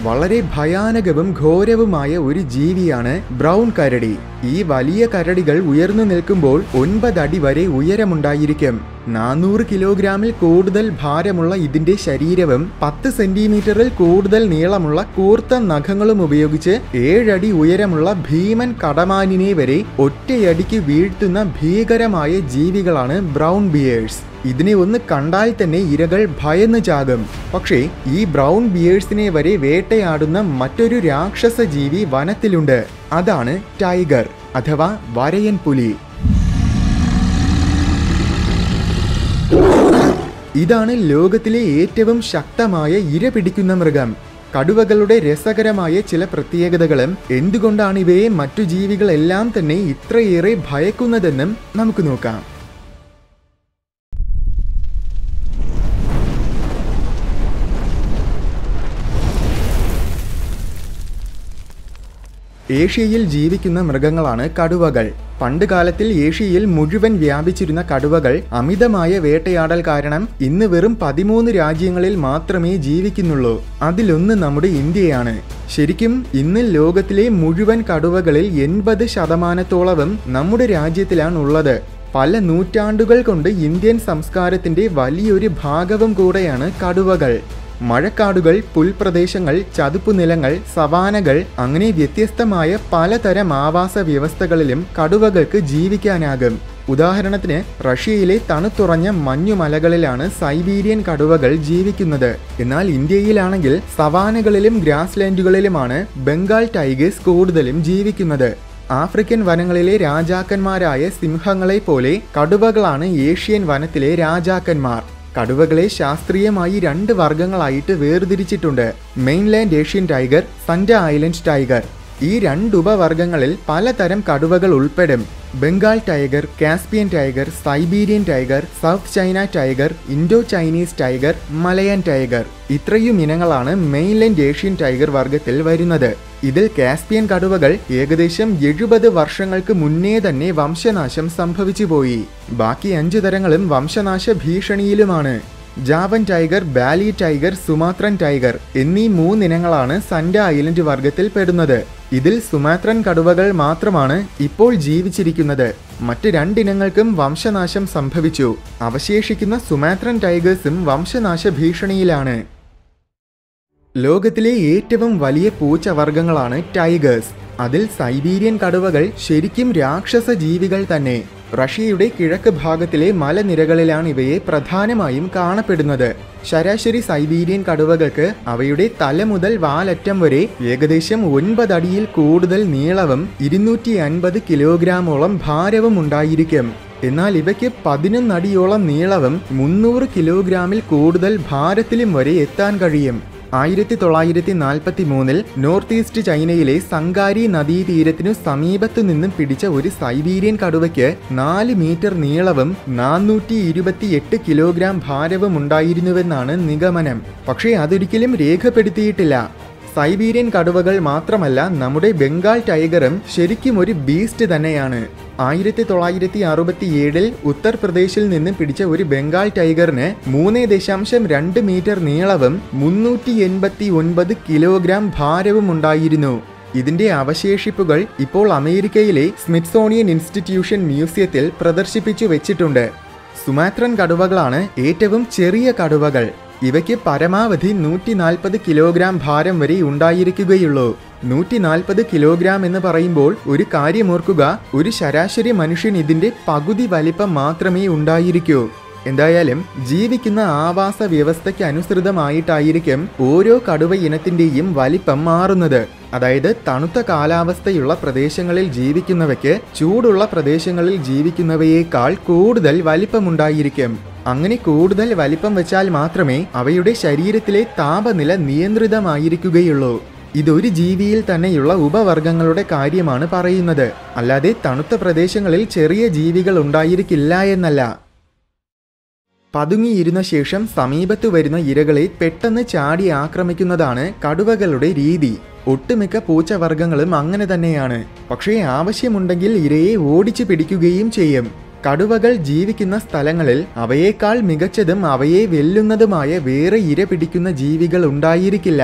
വളരെ ഭയാനകവും ഘോരവുമായ ഒരു ജീവിയാണ് ബ്രൗൺ കരടി ഈ വലിയ കരടികൾ ഉയർന്നു നിൽക്കുമ്പോൾ ഒൻപത് അടി വരെ ഉയരമുണ്ടായിരിക്കും നാനൂറ് കിലോഗ്രാമിൽ കൂടുതൽ ഭാരമുള്ള ഇതിന്റെ ശരീരവും പത്ത് സെന്റിമീറ്ററിൽ കൂടുതൽ നീളമുള്ള കൂർത്ത നഖങ്ങളും ഉപയോഗിച്ച് ഏഴടി ഉയരമുള്ള ഭീമൻ കടമാനിനെ വരെ ഒറ്റയടിക്ക് വീഴ്ത്തുന്ന ഭീകരമായ ജീവികളാണ് ബ്രൗൺ ബിയേഴ്സ് ഇതിനെ ഒന്ന് കണ്ടാൽ തന്നെ ഇരകൾ ഭയന്ന് ചാകും പക്ഷേ ഈ ബ്രൗൺ ബിയേഴ്സിനെ വരെ വേട്ടയാടുന്ന മറ്റൊരു രാക്ഷസ ജീവി വനത്തിലുണ്ട് അതാണ് ടൈഗർ അഥവാ വരയൻ പുലി ഇതാണ് ലോകത്തിലെ ഏറ്റവും ശക്തമായ ഇര പിടിക്കുന്ന മൃഗം കടുവകളുടെ രസകരമായ ചില പ്രത്യേകതകളും എന്തുകൊണ്ടാണ് ഇവയെ മറ്റു ജീവികളെല്ലാം തന്നെ ഇത്രയേറെ ഭയക്കുന്നതെന്നും നമുക്ക് നോക്കാം ഏഷ്യയിൽ ജീവിക്കുന്ന മൃഗങ്ങളാണ് കടുവകൾ പണ്ട് കാലത്തിൽ ഏഷ്യയിൽ മുഴുവൻ വ്യാപിച്ചിരുന്ന കടുവകൾ അമിതമായ വേട്ടയാടൽ കാരണം ഇന്ന് വെറും പതിമൂന്ന് രാജ്യങ്ങളിൽ മാത്രമേ ജീവിക്കുന്നുള്ളൂ അതിലൊന്ന് നമ്മുടെ ഇന്ത്യയാണ് ശരിക്കും ഇന്ന് ലോകത്തിലെ മുഴുവൻ കടുവകളിൽ എൺപത് ശതമാനത്തോളവും നമ്മുടെ രാജ്യത്തിലാണുള്ളത് പല നൂറ്റാണ്ടുകൾ കൊണ്ട് ഇന്ത്യൻ സംസ്കാരത്തിന്റെ വലിയൊരു ഭാഗവും കൂടെയാണ് കടുവകൾ മഴക്കാടുകൾ പുൽപ്രദേശങ്ങൾ ചതുപ്പുനിലങ്ങൾ സവാനകൾ അങ്ങനെ വ്യത്യസ്തമായ പലതരം ആവാസ വ്യവസ്ഥകളിലും കടുവകൾക്ക് ജീവിക്കാനാകും ഉദാഹരണത്തിന് റഷ്യയിലെ തണുത്തുറഞ്ഞ മഞ്ഞുമലകളിലാണ് സൈബീരിയൻ കടുവകൾ ജീവിക്കുന്നത് എന്നാൽ ഇന്ത്യയിലാണെങ്കിൽ സവാനകളിലും ഗ്രാസ്ലാൻഡുകളിലുമാണ് ബംഗാൾ ടൈഗേഴ്സ് കൂടുതലും ജീവിക്കുന്നത് ആഫ്രിക്കൻ വനങ്ങളിലെ രാജാക്കന്മാരായ സിംഹങ്ങളെ പോലെ കടുവകളാണ് ഏഷ്യൻ വനത്തിലെ രാജാക്കന്മാർ കടുവകളെ ശാസ്ത്രീയമായി രണ്ട് വർഗങ്ങളായിട്ട് വേർതിരിച്ചിട്ടുണ്ട് mainland Asian tiger Sunda island tiger ഈ രണ്ട് ഉപവർഗങ്ങളിൽ പലതരം കടുവകൾ ഉൾപ്പെടും Bengal tiger Caspian tiger Siberian tiger south China tiger Indo Chinese tiger Malayan tiger ഇത്രയും ഇനങ്ങളാണ് മെയിൻലാൻഡ് ഏഷ്യൻ ടൈഗർ വർഗത്തിൽ വരുന്നത് ഇതിൽ കാസ്പിയൻ കടുവകൾ ഏകദേശം എഴുപത് വർഷങ്ങൾക്ക് മുന്നേ തന്നെ വംശനാശം സംഭവിച്ചു പോയി ബാക്കി അഞ്ചു തരങ്ങളും വംശനാശ ഭീഷണിയിലുമാണ് Javan tiger Bali tiger Sumatran tiger എന്നീ മൂന്നിനങ്ങളാണ് സൻഡ ഐലൻഡ് വർഗത്തിൽ പെടുന്നത് ഇതിൽ സുമാത്രൻ കടുവകൾ മാത്രമാണ് ഇപ്പോൾ ജീവിച്ചിരിക്കുന്നത് മറ്റ് രണ്ടിനങ്ങൾക്കും വംശനാശം സംഭവിച്ചു അവശേഷിക്കുന്ന സുമാത്രൻ ടൈഗേഴ്സും വംശനാശ ഭീഷണിയിലാണ് ലോകത്തിലെ ഏറ്റവും വലിയ പൂച്ചവർഗങ്ങളാണ് ടൈഗേഴ്സ് അതിൽ സൈബീരിയൻ കടുവകൾ ശരിക്കും രാക്ഷസ ജീവികൾ തന്നെ റഷ്യയുടെ കിഴക്ക് ഭാഗത്തിലെ മലനിരകളിലാണ് ഇവയെ പ്രധാനമായും കാണപ്പെടുന്നത് ശരാശരി സൈബീരിയൻ കടുവകൾക്ക് അവയുടെ തല മുതൽ വാലറ്റം വരെ ഏകദേശം ഒൻപത് അടിയിൽ കൂടുതൽ നീളവും ഇരുന്നൂറ്റി അൻപത് കിലോഗ്രാമോളം ഭാരവും ഉണ്ടായിരിക്കും എന്നാൽ ഇവയ്ക്ക് പതിനൊന്നടിയോളം നീളവും മുന്നൂറ് കിലോഗ്രാമിൽ കൂടുതൽ ഭാരത്തിലും വരെ എത്താൻ കഴിയും ആയിരത്തി തൊള്ളായിരത്തി നാൽപ്പത്തി മൂന്നിൽ നോർത്ത് ഈസ്റ്റ് ചൈനയിലെ സങ്കാരി നദീതീരത്തിനു സമീപത്തു നിന്നും പിടിച്ച ഒരു സൈബീരിയൻ കടുവയ്ക്ക് നാല് മീറ്റർ നീളവും നാനൂറ്റി ഇരുപത്തിയെട്ട് കിലോഗ്രാം ഭാരവും ഉണ്ടായിരുന്നുവെന്നാണ് നിഗമനം പക്ഷേ അതൊരിക്കലും രേഖപ്പെടുത്തിയിട്ടില്ല സൈബീരിയൻ കടുവകൾ മാത്രമല്ല നമ്മുടെ ബംഗാൾ ടൈഗറും ശരിക്കും ഒരു ബീസ്റ്റ് തന്നെയാണ് ആയിരത്തി തൊള്ളായിരത്തി അറുപത്തി ഏഴിൽ ഉത്തർപ്രദേശിൽ നിന്ന് പിടിച്ച ഒരു ബംഗാൾ ടൈഗറിന് മൂന്ന് ദശാംശം രണ്ട് മീറ്റർ നീളവും മുന്നൂറ്റി എൺപത്തി ഒൻപത് കിലോഗ്രാം ഭാരവും ഉണ്ടായിരുന്നു ഇതിന്റെ അവശേഷിപ്പുകൾ ഇപ്പോൾ അമേരിക്കയിലെ സ്മിത്സോണിയൻ ഇൻസ്റ്റിറ്റ്യൂഷൻ മ്യൂസിയത്തിൽ പ്രദർശിപ്പിച്ചു വെച്ചിട്ടുണ്ട് സുമാത്രൻ കടുവകളാണ് ഏറ്റവും ചെറിയ കടുവകൾ ഇവയ്ക്ക് പരമാവധി നൂറ്റി നാൽപ്പത് കിലോഗ്രാം ഭാരം വരെ ഉണ്ടായിരിക്കുകയുള്ളൂ നൂറ്റി നാൽപ്പത് കിലോഗ്രാം എന്ന് പറയുമ്പോൾ ഒരു കാര്യം ഓർക്കുക ഒരു ശരാശരി മനുഷ്യൻ ഇതിന്റെ പകുതി വലിപ്പം മാത്രമേ ഉണ്ടായിരിക്കൂ എന്തായാലും ജീവിക്കുന്ന ആവാസ വ്യവസ്ഥയ്ക്ക് അനുസൃതമായിട്ടായിരിക്കും ഓരോ കടുവ ഇനത്തിന്റെയും വലിപ്പം മാറുന്നത് അതായത് തണുത്ത കാലാവസ്ഥയുള്ള പ്രദേശങ്ങളിൽ ജീവിക്കുന്നവയ്ക്ക് ചൂടുള്ള പ്രദേശങ്ങളിൽ ജീവിക്കുന്നവയേക്കാൾ കൂടുതൽ വലിപ്പമുണ്ടായിരിക്കും അങ്ങനെ കൂടുതൽ വലിപ്പം വെച്ചാൽ മാത്രമേ അവയുടെ ശരീരത്തിലെ താപനില നിയന്ത്രിതമായിരിക്കുകയുള്ളൂ ഇതൊരു ജീവിയിൽ തന്നെയുള്ള ഉപവർഗങ്ങളുടെ കാര്യമാണ് പറയുന്നത് അല്ലാതെ തണുത്ത പ്രദേശങ്ങളിൽ ചെറിയ ജീവികൾ ഉണ്ടായിരിക്കില്ല എന്നല്ല പതുങ്ങിയിരുന്ന ശേഷം സമീപത്ത് വരുന്ന ഇരകളെ പെട്ടെന്ന് ചാടി ആക്രമിക്കുന്നതാണ് കടുവകളുടെ രീതി ഒട്ടുമിക്ക പൂച്ചവർഗങ്ങളും അങ്ങനെ തന്നെയാണ് പക്ഷേ ആവശ്യമുണ്ടെങ്കിൽ ഇരയെ ഓടിച്ചു പിടിക്കുകയും ചെയ്യും കടുവകൾ ജീവിക്കുന്ന സ്ഥലങ്ങളിൽ അവയേക്കാൾ മികച്ചതും അവയെ വെല്ലുന്നതുമായ വേറെ ഇര പിടിക്കുന്ന ജീവികൾ ഉണ്ടായിരിക്കില്ല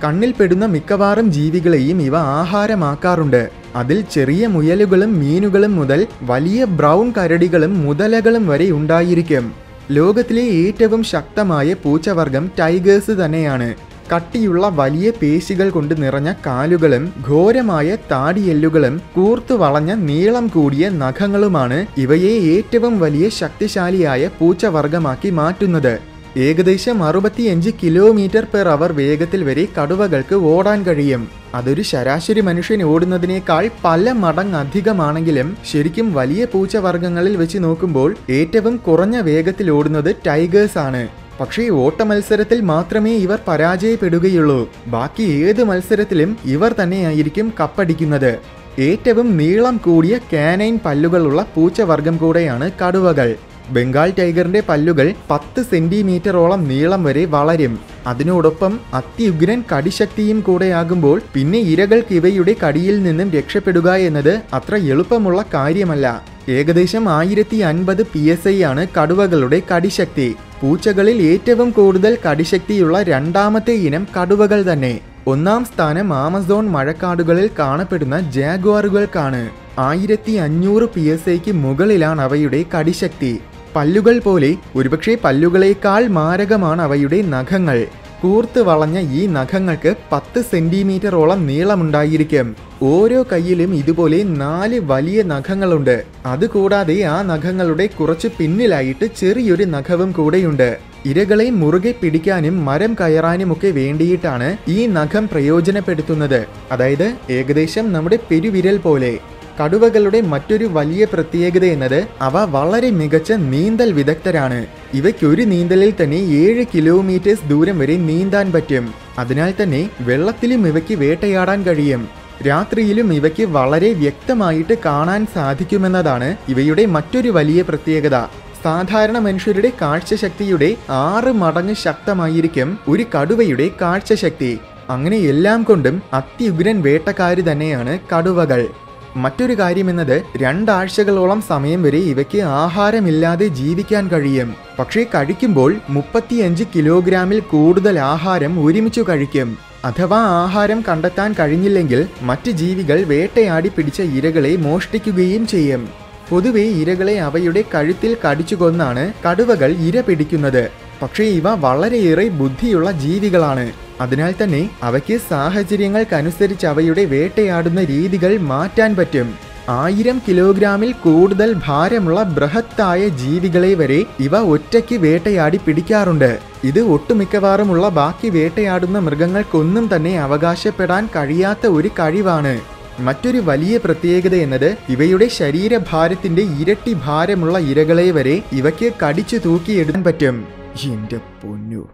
കണ്ണിൽപ്പെടുന്ന മിക്കവാറും ജീവികളെയും ഇവ ആഹാരമാക്കാറുണ്ട് അതിൽ ചെറിയ മുയലുകളും മീനുകളും മുതൽ വലിയ ബ്രൗൺ കരടികളും മുതലകളും വരെ ഉണ്ടായിരിക്കും ലോകത്തിലെ ഏറ്റവും ശക്തമായ പൂച്ചവർഗം ടൈഗേഴ്സ് തന്നെയാണ് കട്ടിയുള്ള വലിയ പേശികൾ കൊണ്ട് നിറഞ്ഞ കാലുകളും ഘോരമായ താടിയെല്ലുകളും കൂർത്തു വളഞ്ഞ നീളം കൂടിയ നഖങ്ങളുമാണ് ഇവയെ ഏറ്റവും വലിയ ശക്തിശാലിയായ പൂച്ചവർഗമാക്കി മാറ്റുന്നത് ഏകദേശം അറുപത്തിയഞ്ച് കിലോമീറ്റർ പെർ അവർ വേഗത്തിൽ വരെ കടുവകൾക്ക് ഓടാൻ കഴിയും അതൊരു ശരാശരി മനുഷ്യൻ ഓടുന്നതിനേക്കാൾ പല മടങ്ങ് അധികമാണെങ്കിലും ശരിക്കും വലിയ പൂച്ചവർഗങ്ങളിൽ വെച്ച് നോക്കുമ്പോൾ ഏറ്റവും കുറഞ്ഞ വേഗത്തിൽ ഓടുന്നത് ടൈഗേഴ്സ് ആണ് പക്ഷേ ഓട്ട മത്സരത്തിൽ മാത്രമേ ഇവർ പരാജയപ്പെടുകയുള്ളൂ ബാക്കി ഏത് മത്സരത്തിലും ഇവർ തന്നെയായിരിക്കും കപ്പടിക്കുന്നത് ഏറ്റവും നീളം കൂടിയ കാനൈൻ പല്ലുകളുള്ള പൂച്ചവർഗം കൂടെയാണ് കടുവകൾ ബംഗാൾ ടൈഗറിന്റെ പല്ലുകൾ പത്ത് സെന്റിമീറ്ററോളം നീളം വരെ വളരും അതിനോടൊപ്പം അത്യുഗ്രൻ കടിശക്തിയും കൂടെയാകുമ്പോൾ പിന്നെ ഇരകൾക്ക് ഇവയുടെ കടിയിൽ നിന്നും രക്ഷപ്പെടുക എന്നത് അത്ര എളുപ്പമുള്ള കാര്യമല്ല ഏകദേശം ആയിരത്തി അൻപത് പി എസ് ഐ ആണ് കടുവകളുടെ കടിശക്തി പൂച്ചകളിൽ ഏറ്റവും കൂടുതൽ കടിശക്തിയുള്ള രണ്ടാമത്തെ ഇനം കടുവകൾ തന്നെ ഒന്നാം സ്ഥാനം ആമസോൺ മഴക്കാടുകളിൽ കാണപ്പെടുന്ന ജാഗ്വാറുകൾക്കാണ് ആയിരത്തി അഞ്ഞൂറ് പി എസ് ഐക്ക് മുകളിലാണ് അവയുടെ കടിശക്തി പല്ലുകൾ പോലെ ഒരുപക്ഷെ പല്ലുകളേക്കാൾ മാരകമാണ് അവയുടെ നഖങ്ങൾ കൂർത്ത് വളഞ്ഞ ഈ നഖങ്ങൾക്ക് പത്ത് സെന്റിമീറ്ററോളം നീളമുണ്ടായിരിക്കും ഓരോ കയ്യിലും ഇതുപോലെ നാല് വലിയ നഖങ്ങളുണ്ട് അതുകൂടാതെ ആ നഖങ്ങളുടെ കുറച്ച് പിന്നിലായിട്ട് ചെറിയൊരു നഖവും കൂടെയുണ്ട് ഇരകളെ മുറുകെ പിടിക്കാനും മരം കയറാനുമൊക്കെ വേണ്ടിയിട്ടാണ് ഈ നഖം പ്രയോജനപ്പെടുത്തുന്നത് അതായത് ഏകദേശം നമ്മുടെ പെരുവിരൽ പോലെ കടുവകളുടെ മറ്റൊരു വലിയ പ്രത്യേകത എന്നത് അവ വളരെ മികച്ച നീന്തൽ വിദഗ്ധരാണ് ഇവയ്ക്കൊരു നീന്തലിൽ തന്നെ ഏഴ് കിലോമീറ്റേഴ്സ് ദൂരം വരെ നീന്താൻ പറ്റും അതിനാൽ തന്നെ വെള്ളത്തിലും ഇവയ്ക്ക് വേട്ടയാടാൻ കഴിയും രാത്രിയിലും ഇവയ്ക്ക് വളരെ വ്യക്തമായിട്ട് കാണാൻ സാധിക്കുമെന്നതാണ് ഇവയുടെ മറ്റൊരു വലിയ പ്രത്യേകത സാധാരണ മനുഷ്യരുടെ കാഴ്ചശക്തിയുടെ ആറ് മടങ്ങ് ശക്തമായിരിക്കും ഒരു കടുവയുടെ കാഴ്ചശക്തി അങ്ങനെ എല്ലാം കൊണ്ടും അത്യുഗ്രൻ വേട്ടക്കാരി തന്നെയാണ് കടുവകൾ മറ്റൊരു കാര്യമെന്നത് രണ്ടാഴ്ചകളോളം സമയം വരെ ഇവയ്ക്ക് ആഹാരമില്ലാതെ ജീവിക്കാൻ കഴിയും പക്ഷേ കഴിക്കുമ്പോൾ മുപ്പത്തിയഞ്ച് കിലോഗ്രാമിൽ കൂടുതൽ ആഹാരം ഒരുമിച്ചു കഴിക്കും അഥവാ ആഹാരം കണ്ടെത്താൻ കഴിഞ്ഞില്ലെങ്കിൽ മറ്റ് ജീവികൾ വേട്ടയാടി പിടിച്ച ഇരകളെ മോഷ്ടിക്കുകയും ചെയ്യും പൊതുവെ ഇരകളെ അവയുടെ കഴുത്തിൽ കടിച്ചു കൊന്നാണ് കടുവകൾ ഇര പിടിക്കുന്നത് പക്ഷേ ഇവ വളരെയേറെ ബുദ്ധിയുള്ള ജീവികളാണ് അതിനാൽ തന്നെ അവയ്ക്ക് സാഹചര്യങ്ങൾക്കനുസരിച്ച് അവയുടെ വേട്ടയാടുന്ന രീതികൾ മാറ്റാൻ പറ്റും ആയിരം കിലോഗ്രാമിൽ കൂടുതൽ ഭാരമുള്ള ബൃഹത്തായ ജീവികളെ വരെ ഇവ ഒറ്റയ്ക്ക് വേട്ടയാടി പിടിക്കാറുണ്ട് ഇത് ഒട്ടുമിക്കവാറുമുള്ള ബാക്കി വേട്ടയാടുന്ന മൃഗങ്ങൾക്കൊന്നും തന്നെ അവകാശപ്പെടാൻ കഴിയാത്ത ഒരു കഴിവാണ് മറ്റൊരു വലിയ പ്രത്യേകത എന്നത് ഇവയുടെ ശരീരഭാരത്തിന്റെ ഇരട്ടി ഭാരമുള്ള ഇരകളെ വരെ ഇവയ്ക്ക് കടിച്ചു തൂക്കിയെടുക്കാൻ പറ്റും എന്റെ പൊന്നു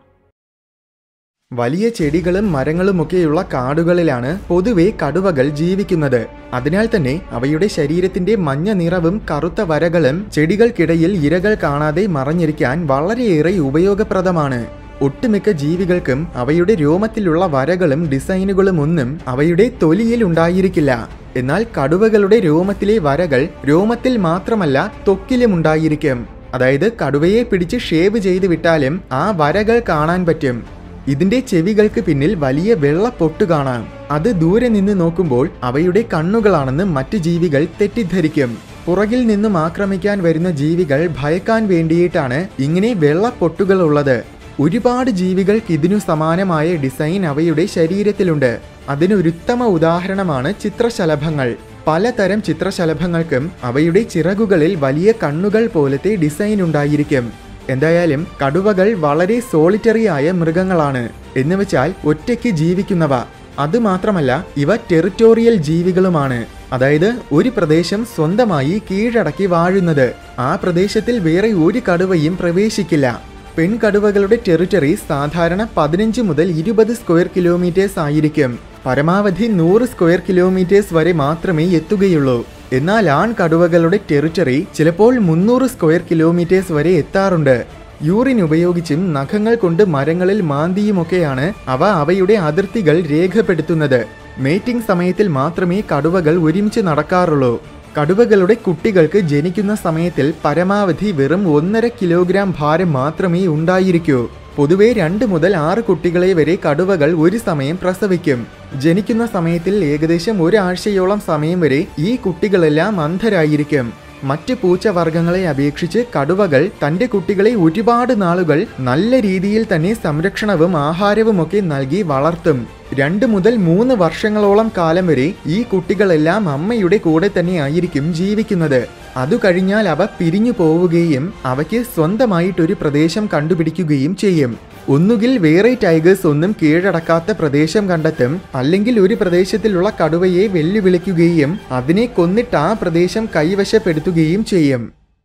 വലിയ ചെടികളും മരങ്ങളുമൊക്കെയുള്ള കാടുകളിലാണ് പൊതുവെ കടുവകൾ ജീവിക്കുന്നത് അതിനാൽ തന്നെ അവയുടെ ശരീരത്തിന്റെ മഞ്ഞ നിറവും കറുത്ത വരകളും ചെടികൾക്കിടയിൽ ഇരകൾ കാണാതെ മറഞ്ഞിരിക്കാൻ വളരെയേറെ ഉപയോഗപ്രദമാണ് ഒട്ടുമിക്ക ജീവികൾക്കും അവയുടെ രോമത്തിലുള്ള വരകളും ഡിസൈനുകളും ഒന്നും അവയുടെ തൊലിയിൽ ഉണ്ടായിരിക്കില്ല എന്നാൽ കടുവകളുടെ രോമത്തിലെ വരകൾ രോമത്തിൽ മാത്രമല്ല ത്വക്കിലും ഉണ്ടായിരിക്കും അതായത് കടുവയെ പിടിച്ച് ഷേവ് ചെയ്ത് വിട്ടാലും ആ വരകൾ കാണാൻ പറ്റും ഇതിന്റെ ചെവികൾക്ക് പിന്നിൽ വലിയ വെള്ള പൊട്ട് കാണാം അത് ദൂരെ നിന്ന് നോക്കുമ്പോൾ അവയുടെ കണ്ണുകളാണെന്ന് മറ്റ് ജീവികൾ തെറ്റിദ്ധരിക്കും പുറകിൽ നിന്നും ആക്രമിക്കാൻ വരുന്ന ജീവികൾ ഭയക്കാൻ വേണ്ടിയിട്ടാണ് ഇങ്ങനെ വെള്ള പൊട്ടുകൾ ഉള്ളത് ഒരുപാട് ജീവികൾക്ക് ഇതിനു സമാനമായ ഡിസൈൻ അവയുടെ ശരീരത്തിലുണ്ട് അതിനൊരുത്തമ ഉദാഹരണമാണ് ചിത്രശലഭങ്ങൾ പലതരം ചിത്രശലഭങ്ങൾക്കും അവയുടെ ചിറകുകളിൽ വലിയ കണ്ണുകൾ പോലത്തെ ഡിസൈൻ ഉണ്ടായിരിക്കും എന്തായാലും കടുവകൾ വളരെ സോളിറ്ററി ആയ മൃഗങ്ങളാണ് എന്നുവെച്ചാൽ ഒറ്റയ്ക്ക് ജീവിക്കുന്നവ അതുമാത്രമല്ല ഇവ ടെറിറ്റോറിയൽ ജീവികളുമാണ് അതായത് ഒരു പ്രദേശം സ്വന്തമായി കീഴടക്കി വാഴുന്നത് ആ പ്രദേശത്തിൽ വേറെ ഒരു കടുവയും പ്രവേശിക്കില്ല പെൺകടുവകളുടെ ടെറിറ്ററി സാധാരണ പതിനഞ്ച് മുതൽ ഇരുപത് സ്ക്വയർ കിലോമീറ്റേഴ്സ് ആയിരിക്കും പരമാവധി നൂറ് സ്ക്വയർ കിലോമീറ്റേഴ്സ് വരെ മാത്രമേ എത്തുകയുള്ളൂ എന്നാൽ ആൺകടുവകളുടെ ടെറിറ്ററി ചിലപ്പോൾ മുന്നൂറ് സ്ക്വയർ കിലോമീറ്റേഴ്സ് വരെ എത്താറുണ്ട് യൂറിൻ ഉപയോഗിച്ചും നഖങ്ങൾ കൊണ്ട് മരങ്ങളിൽ മാന്തിയുമൊക്കെയാണ് അവ അവയുടെ അതിർത്തികൾ രേഖപ്പെടുത്തുന്നത് മേറ്റിംഗ് സമയത്തിൽ മാത്രമേ കടുവകൾ ഒരുമിച്ച് നടക്കാറുള്ളൂ കടുവകളുടെ കുട്ടികൾക്ക് ജനിക്കുന്ന സമയത്തിൽ പരമാവധി വെറും ഒന്നര കിലോഗ്രാം ഭാരം മാത്രമേ ഉണ്ടായിരിക്കൂ പൊതുവെ രണ്ട് മുതൽ ആറ് കുട്ടികളെ വരെ കടുവകൾ ഒരു സമയം പ്രസവിക്കും ജനിക്കുന്ന സമയത്തിൽ ഏകദേശം ഒരാഴ്ചയോളം സമയം വരെ ഈ കുട്ടികളെല്ലാം അന്ധരായിരിക്കും മറ്റ് പൂച്ചവർഗ്ഗങ്ങളെ അപേക്ഷിച്ച് കടുവകൾ തന്റെ കുട്ടികളെ ഒരുപാട് നാളുകൾ നല്ല രീതിയിൽ തന്നെ സംരക്ഷണവും ആഹാരവുമൊക്കെ നൽകി വളർത്തും രണ്ട് മുതൽ മൂന്ന് വർഷങ്ങളോളം കാലം വരെ ഈ കുട്ടികളെല്ലാം അമ്മയുടെ കൂടെ തന്നെ ആയിരിക്കും ജീവിക്കുന്നത് അതു കഴിഞ്ഞാൽ അവ പിരിഞ്ഞു പോവുകയും അവയ്ക്ക് സ്വന്തമായിട്ടൊരു പ്രദേശം കണ്ടുപിടിക്കുകയും ചെയ്യും ഒന്നുകിൽ വേറെ ടൈഗേഴ്സ് ഒന്നും കീഴടക്കാത്ത പ്രദേശം കണ്ടെത്തും അല്ലെങ്കിൽ ഒരു പ്രദേശത്തിലുള്ള കടുവയെ വെല്ലുവിളിക്കുകയും അതിനെ കൊന്നിട്ട് ആ പ്രദേശം കൈവശപ്പെടുത്തുകയും ചെയ്യും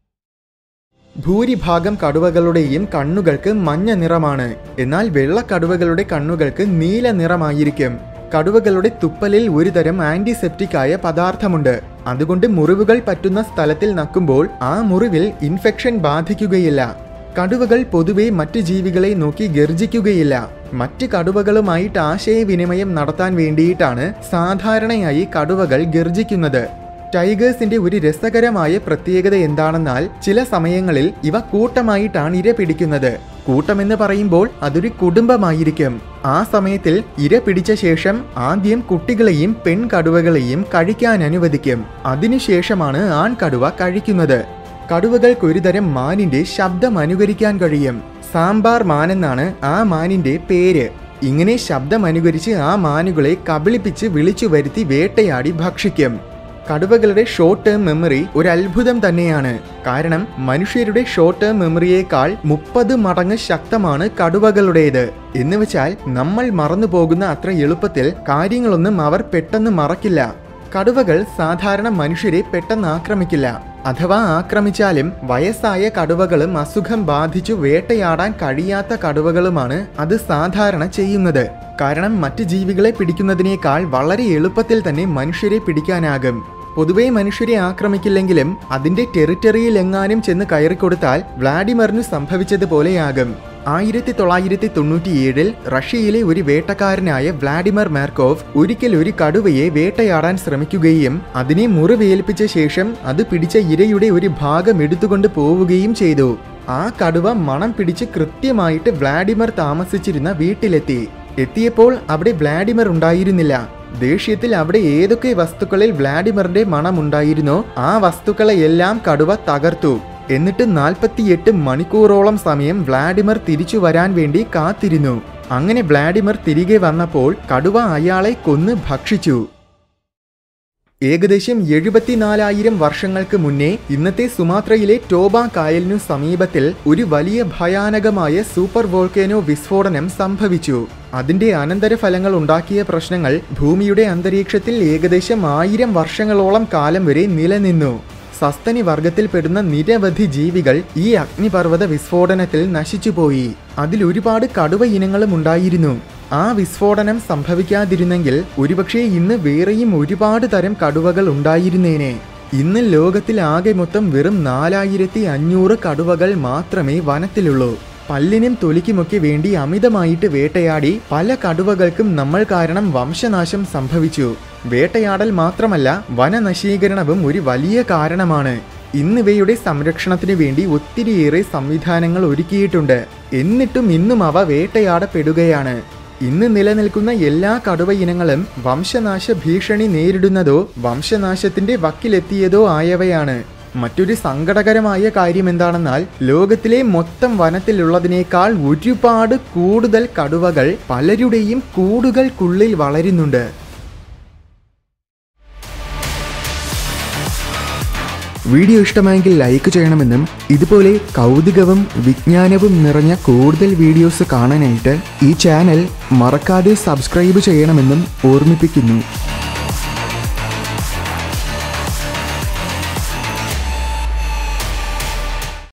ഭൂരിഭാഗം കടുവകളുടെയും കണ്ണുകൾക്ക് മഞ്ഞ നിറമാണ് എന്നാൽ വെള്ളക്കടുവകളുടെ കണ്ണുകൾക്ക് നീല നിറമായിരിക്കും കടുവകളുടെ തുപ്പലിൽ ഒരുതരം ആന്റിസെപ്റ്റിക് ആയ പദാർത്ഥമുണ്ട് അതുകൊണ്ട് മുറിവുകൾ പറ്റുന്ന സ്ഥലത്തിൽ നക്കുമ്പോൾ ആ മുറിവിൽ ഇൻഫെക്ഷൻ ബാധിക്കുകയില്ല കടുവകൾ പൊതുവെ മറ്റ് ജീവികളെ നോക്കി ഗർജിക്കുകയില്ല മറ്റ് കടുവകളുമായിട്ട് ആശയവിനിമയം നടത്താൻ വേണ്ടിയിട്ടാണ് സാധാരണയായി കടുവകൾ ഗർജിക്കുന്നത് ടൈഗേഴ്സിന്റെ ഒരു രസകരമായ പ്രത്യേകത എന്താണെന്നാൽ ചില സമയങ്ങളിൽ ഇവ കൂട്ടമായിട്ടാണ് ഇര പിടിക്കുന്നത് കൂട്ടമെന്ന് പറയുമ്പോൾ അതൊരു കുടുംബമായിരിക്കും ആ സമയത്തിൽ ഇര പിടിച്ച ശേഷം ആദ്യം കുട്ടികളെയും പെൺകടുവകളെയും കഴിക്കാൻ അനുവദിക്കും അതിനുശേഷമാണ് ആൺകടുവ കഴിക്കുന്നത് കടുവകൾക്ക് ഒരുതരം മാനിന്റെ ശബ്ദം അനുകരിക്കാൻ കഴിയും സാമ്പാർ മാനെന്നാണ് ആ മാനിന്റെ പേര് ഇങ്ങനെ ശബ്ദം അനുകരിച്ച് ആ മാനുകളെ കബളിപ്പിച്ച് വിളിച്ചു വരുത്തി വേട്ടയാടി ഭക്ഷിക്കും കടുവകളുടെ ഷോർട്ട് ടേം മെമ്മറി ഒരു അത്ഭുതം തന്നെയാണ് കാരണം മനുഷ്യരുടെ ഷോർട്ട് ടേം മെമ്മറിയേക്കാൾ മുപ്പത് മടങ്ങ് ശക്തമാണ് കടുവകളുടേത് എന്ന് വെച്ചാൽ നമ്മൾ മറന്നു പോകുന്ന അത്ര എളുപ്പത്തിൽ കാര്യങ്ങളൊന്നും അവർ പെട്ടെന്ന് മറക്കില്ല കടുവകൾ സാധാരണ മനുഷ്യരെ പെട്ടെന്ന് ആക്രമിക്കില്ല അഥവാ ആക്രമിച്ചാലും വയസ്സായ കടുവകളും അസുഖം ബാധിച്ചു വേട്ടയാടാൻ കഴിയാത്ത കടുവകളുമാണ് അത് സാധാരണ ചെയ്യുന്നത് കാരണം മറ്റ് ജീവികളെ പിടിക്കുന്നതിനേക്കാൾ വളരെ എളുപ്പത്തിൽ തന്നെ മനുഷ്യരെ പിടിക്കാനാകും പൊതുവെ മനുഷ്യരെ ആക്രമിക്കില്ലെങ്കിലും അതിന്റെ ടെറിറ്ററിയിൽ എങ്ങാനും ചെന്ന് കയറിക്കൊടുത്താൽ വ്ളാഡിമറിന് സംഭവിച്ചതുപോലെയാകും ആയിരത്തി തൊള്ളായിരത്തി തൊണ്ണൂറ്റിയേഴിൽ റഷ്യയിലെ ഒരു വേട്ടക്കാരനായ വ്ളാഡിമർ മാർക്കോവ് ഒരിക്കൽ ഒരു കടുവയെ വേട്ടയാടാൻ ശ്രമിക്കുകയും അതിനെ മുറിവേൽപ്പിച്ച ശേഷം അത് പിടിച്ച ഇരയുടെ ഒരു ഭാഗം എടുത്തുകൊണ്ട് പോവുകയും ചെയ്തു ആ കടുവ മണം പിടിച്ച് കൃത്യമായിട്ട് വ്ളാഡിമർ താമസിച്ചിരുന്ന വീട്ടിലെത്തി എത്തിയപ്പോൾ അവിടെ വ്ളാഡിമർ ഉണ്ടായിരുന്നില്ല ദേഷ്യത്തിൽ അവിടെ ഏതൊക്കെ വസ്തുക്കളിൽ വ്ളാഡിമറിന്റെ മണമുണ്ടായിരുന്നോ ആ വസ്തുക്കളെയെല്ലാം കടുവ തകർത്തു എന്നിട്ട് നാൽപ്പത്തിയെട്ട് മണിക്കൂറോളം സമയം വ്ളാഡിമർ തിരിച്ചു വരാൻ വേണ്ടി കാത്തിരുന്നു അങ്ങനെ വ്ളാഡിമർ തിരികെ വന്നപ്പോൾ കടുവ അയാളെ കൊന്ന് ഭക്ഷിച്ചു ഏകദേശം എഴുപത്തിനാലായിരം വർഷങ്ങൾക്ക് മുന്നേ ഇന്നത്തെ സുമാത്രയിലെ ടോബ കായലിനു സമീപത്തിൽ ഒരു വലിയ ഭയാനകമായ സൂപ്പർ വോൾക്കേനോ വിസ്ഫോടനം സംഭവിച്ചു അതിന്റെ അനന്തരഫലങ്ങൾ ഉണ്ടാക്കിയ പ്രശ്നങ്ങൾ ഭൂമിയുടെ അന്തരീക്ഷത്തിൽ ഏകദേശം ആയിരം വർഷങ്ങളോളം കാലം വരെ നിലനിന്നു സസ്തനി വർഗത്തിൽപ്പെടുന്ന നിരവധി ജീവികൾ ഈ അഗ്നിപർവ്വത വിസ്ഫോടനത്തിൽ നശിച്ചുപോയി അതിൽ ഒരുപാട് കടുവ ഇനങ്ങളും ഉണ്ടായിരുന്നു ആ വിസ്ഫോടനം സംഭവിക്കാതിരുന്നെങ്കിൽ ഒരുപക്ഷെ ഇന്ന് വേറെയും ഒരുപാട് തരം കടുവകൾ ഉണ്ടായിരുന്നേനെ ഇന്ന് ലോകത്തിൽ ആകെ മൊത്തം വെറും നാലായിരത്തി അഞ്ഞൂറ് കടുവകൾ മാത്രമേ വനത്തിലുള്ളൂ പല്ലിനും തൊലിക്കുമൊക്കെ വേണ്ടി അമിതമായിട്ട് വേട്ടയാടി പല കടുവകൾക്കും നമ്മൾ കാരണം വംശനാശം സംഭവിച്ചു വേട്ടയാടൽ മാത്രമല്ല വനനശീകരണവും ഒരു വലിയ കാരണമാണ് ഇന്നിവയുടെ സംരക്ഷണത്തിന് വേണ്ടി ഒത്തിരിയേറെ സംവിധാനങ്ങൾ ഒരുക്കിയിട്ടുണ്ട് എന്നിട്ടും ഇന്നും അവ വേട്ടയാടപ്പെടുകയാണ് ഇന്ന് നിലനിൽക്കുന്ന എല്ലാ കടുവ ഇനങ്ങളും വംശനാശ ഭീഷണി നേരിടുന്നതോ വംശനാശത്തിന്റെ വക്കിലെത്തിയതോ ആയവയാണ് മറ്റൊരു സങ്കടകരമായ കാര്യം എന്താണെന്നാൽ ലോകത്തിലെ മൊത്തം വനത്തിലുള്ളതിനേക്കാൾ ഒരുപാട് കൂടുതൽ കടുവകൾ പലരുടെയും കൂടുകൾക്കുള്ളിൽ വളരുന്നുണ്ട് വീഡിയോ ഇഷ്ടമായെങ്കിൽ ലൈക്ക് ചെയ്യണമെന്നും ഇതുപോലെ കൗതുകവും വിജ്ഞാനവും നിറഞ്ഞ കൂടുതൽ വീഡിയോസ് കാണാനായിട്ട് ഈ ചാനൽ മറക്കാതെ സബ്സ്ക്രൈബ് ചെയ്യണമെന്നും ഓർമ്മിപ്പിക്കുന്നു